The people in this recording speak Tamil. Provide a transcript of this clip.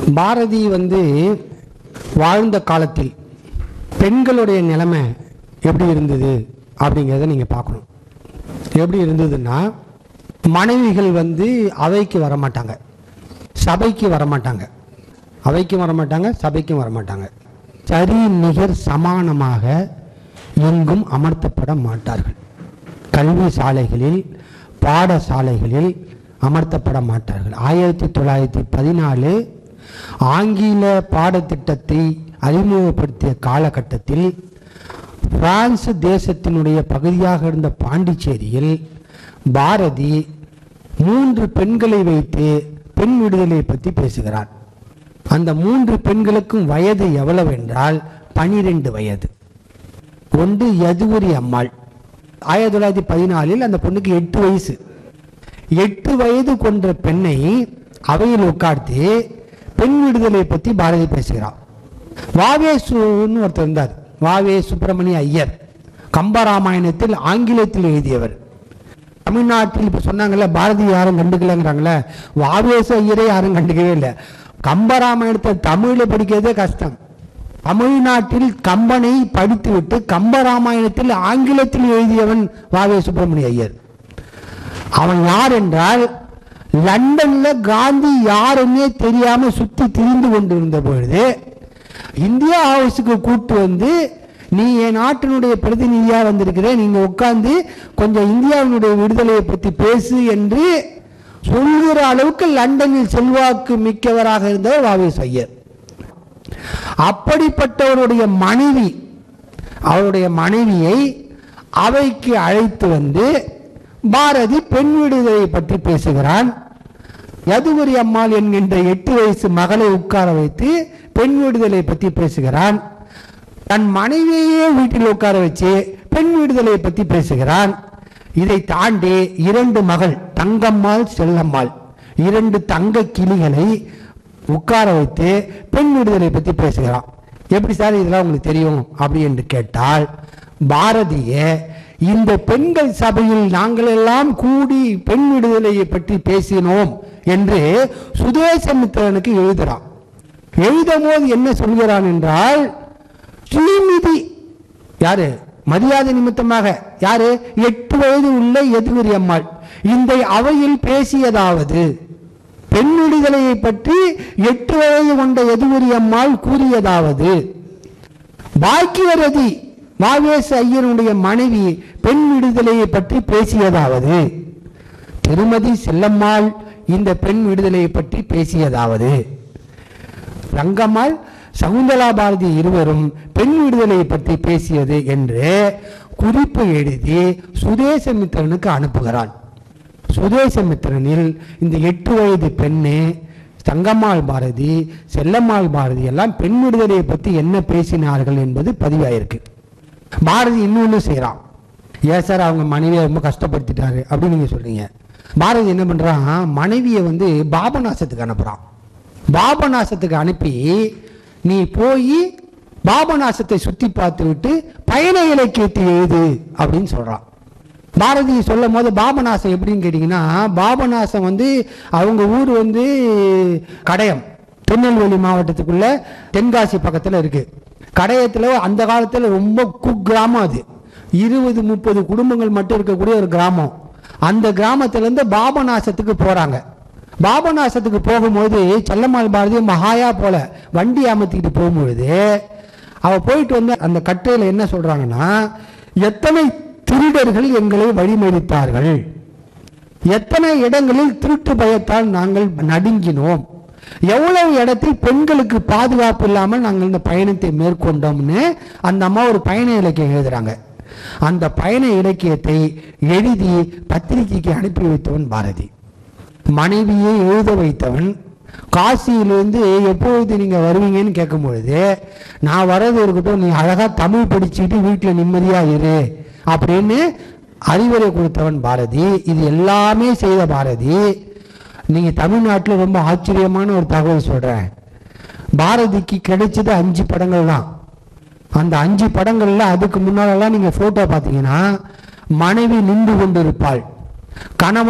பாரதி வந்து வாழ்ந்த காலத்தில் பெண்களுடைய நிலைமை எப்படி இருந்தது அப்படிங்கிறத நீங்கள் பார்க்கணும் எப்படி இருந்ததுன்னா மனைவிகள் வந்து அவைக்கு வரமாட்டாங்க சபைக்கு வரமாட்டாங்க அவைக்கும் வரமாட்டாங்க சபைக்கும் வரமாட்டாங்க சரி நிகர் சமானமாக எங்கும் அமர்த்தப்பட மாட்டார்கள் கல்வி சாலைகளில் பாடசாலைகளில் அமர்த்தப்பட மாட்டார்கள் ஆயிரத்தி தொள்ளாயிரத்தி பதினாலு ஆங்கில பாடத்திட்டத்தை அறிமுகப்படுத்திய காலகட்டத்தில் பிரான்ஸ் தேசத்தினுடைய பகுதியாக இருந்த பாண்டிச்சேரியில் பாரதி மூன்று பெண்களை வைத்து பெண் விடுதலை பற்றி பேசுகிறார் அந்த மூன்று பெண்களுக்கும் வயது எவ்வளவு என்றால் பனிரெண்டு வயது ஒன்று யதுவரி அம்மாள் ஆயிரத்தி தொள்ளாயிரத்தி பதினாலில் அந்த பொண்ணுக்கு எட்டு வயசு எட்டு வயது கொண்ட பெண்ணை அவையில் உட்கார்த்தி பெண் விடுதலை பற்றி பாரதி பேசுகிறார் வாவேசுன்னு ஒருத்தர் இருந்தார் வாவே சுப்பிரமணிய ஐயர் கம்பராமாயணத்தில் ஆங்கிலத்தில் எழுதியவர் தமிழ்நாட்டில் இப்போ சொன்னாங்கல்ல பாரதி யாரும் கண்டுக்கலங்கிறாங்களே வாவேசு ஐயரே யாரும் கண்டுக்கவே இல்லை கம்பராமாயணத்தை தமிழில் படிக்கிறதே கஷ்டம் தமிழ்நாட்டில் கம்பனை படித்துவிட்டு கம்பராமாயணத்தில் ஆங்கிலத்தில் எழுதியவன் வாவே சுப்பிரமணிய ஐயர் அவன் யார் என்றால் லண்டன்ல காந்தி யாருன்னே தெரியாம சுத்தி திரிந்து கொண்டிருந்த பொழுது இந்தியா ஹவுஸுக்கு கூட்டு வந்து நீ என் நாட்டினுடைய பிரதிநிதியா வந்திருக்கிற நீங்க உட்கார்ந்து கொஞ்சம் இந்தியாவினுடைய விடுதலையை பத்தி பேசு என்று சொல்கிற அளவுக்கு லண்டனில் செல்வாக்கு மிக்கவராக இருந்தவர் வாவேஸ் ஐயர் அப்படிப்பட்டவருடைய மனைவி அவருடைய மனைவியை அவைக்கு அழைத்து வந்து பாரதி பெண் விடுதலை பற்றி பேசுகிறான் யதுவரி அம்மாள் என்கின்ற எட்டு வயசு மகளை உட்கார வைத்து பெண் விடுதலை பற்றி பேசுகிறான் தன் மனைவியே வீட்டில் உட்கார வச்சு பெண் விடுதலை பற்றி பேசுகிறான் இதை தாண்டி இரண்டு மகள் தங்கம்மாள் செல்லம்மாள் இரண்டு தங்க கிளிகளை உட்கார வைத்து பெண் விடுதலை பற்றி பேசுகிறான் எப்படி சார் இதெல்லாம் உங்களுக்கு தெரியும் அப்படி என்று கேட்டால் பாரதிய இந்த பெண்கள் சபையில் நாங்கள் எல்லாம் கூடி பெண் விடுதலையை பற்றி பேசினோம் என்று சுதேசமித்திரனுக்கு எழுதுறான் எழுதும் போது என்ன சொல்கிறான் என்றால் ஸ்ரீநிதி யாரு மரியாதை நிமித்தமாக யாரு எட்டு வயது உள்ள எதுவரி அம்மாள் இந்த அவையில் பேசியதாவது பெண் விடுதலையை பற்றி எட்டு வயது கொண்ட எதுவரி அம்மாள் கூறியதாவது பாக்கியரதி வாவேச ஐயனுடைய மனைவி பெண் விடுதலையை பற்றி பேசியதாவது திருமதி செல்லம்மாள் இந்த பெண் விடுதலையை பற்றி பேசியதாவது ரங்கம்மாள் சகுந்தலா பாரதி இருவரும் பெண் விடுதலையை பற்றி பேசியது என்று குறிப்பு எழுதி சுதேசமித்திரனுக்கு அனுப்புகிறான் சுதேசமித்திரனில் இந்த எட்டு வயது பெண்ணு தங்கம்மாள் பாரதி செல்லம்மாள் பாரதி எல்லாம் பெண் விடுதலையை பற்றி என்ன பேசினார்கள் என்பது பதிவாயிருக்கு பாரதி இன்னொன்று செய்கிறான் ஏன் சார் அவங்க மனைவியை ரொம்ப கஷ்டப்படுத்திட்டாரு அப்படின்னு நீங்கள் சொல்றீங்க பாரதி என்ன பண்ணுறான் மனைவியை வந்து பாபநாசத்துக்கு அனுப்புகிறான் பாபநாசத்துக்கு அனுப்பி நீ போய் பாபநாசத்தை சுற்றி பார்த்து விட்டு பயண இலக்கியத்தை எழுது அப்படின்னு சொல்கிறான் பாரதி சொல்லும் போது பாபநாசம் எப்படின்னு கேட்டிங்கன்னா பாபநாசம் வந்து அவங்க ஊர் வந்து கடையம் திருநெல்வேலி மாவட்டத்துக்குள்ள தென்காசி பக்கத்தில் இருக்கு கடையத்தில் அந்த காலத்தில் ரொம்ப குக்கிராமம் அது இருபது முப்பது குடும்பங்கள் மட்டும் இருக்கக்கூடிய ஒரு கிராமம் அந்த கிராமத்திலேருந்து பாபநாசத்துக்கு போகிறாங்க பாபநாசத்துக்கு போகும்போது செல்லம்மாள் பாரதி மகாயா போல வண்டி அமர்த்திக்கிட்டு போகும்பொழுது அவ போயிட்டு வந்து அந்த கட்டுரையில் என்ன சொல்றாங்கன்னா எத்தனை திருடர்கள் எங்களை வழிமறித்தார்கள் எத்தனை இடங்களில் திருட்டு பயத்தால் நாங்கள் நடுங்கினோம் எவ்வளவு இடத்தில் பெண்களுக்கு பாதுகாப்பு இல்லாமல் நாங்கள் இந்த பயணத்தை மேற்கொண்டோம்னு அந்த அம்மா ஒரு பயண இலக்கியம் எழுதுறாங்க அந்த பயண இலக்கியத்தை எழுதி பத்திரிகைக்கு அனுப்பி வைத்தவன் பாரதி மனைவியை எழுத வைத்தவன் காசியிலிருந்து எப்பொழுது நீங்கள் வருவீங்கன்னு கேட்கும் பொழுது நான் வர்றது இருக்கட்டும் நீ அழகாக தமிழ் படிச்சுட்டு வீட்டில் நிம்மதியாக இரு அப்படின்னு அறிவுரை கொடுத்தவன் பாரதி இது எல்லாமே செய்த பாரதி நீங்கள் தமிழ்நாட்டில் ரொம்ப ஆச்சரியமான ஒரு தகவல் சொல்கிறேன் பாரதிக்கு கிடைச்சது அஞ்சு படங்கள் தான் அந்த அஞ்சு படங்கள்ல அதுக்கு முன்னாலெல்லாம் நீங்கள் ஃபோட்டோ பார்த்தீங்கன்னா மனைவி நின்று கொண்டிருப்பாள் கணவன்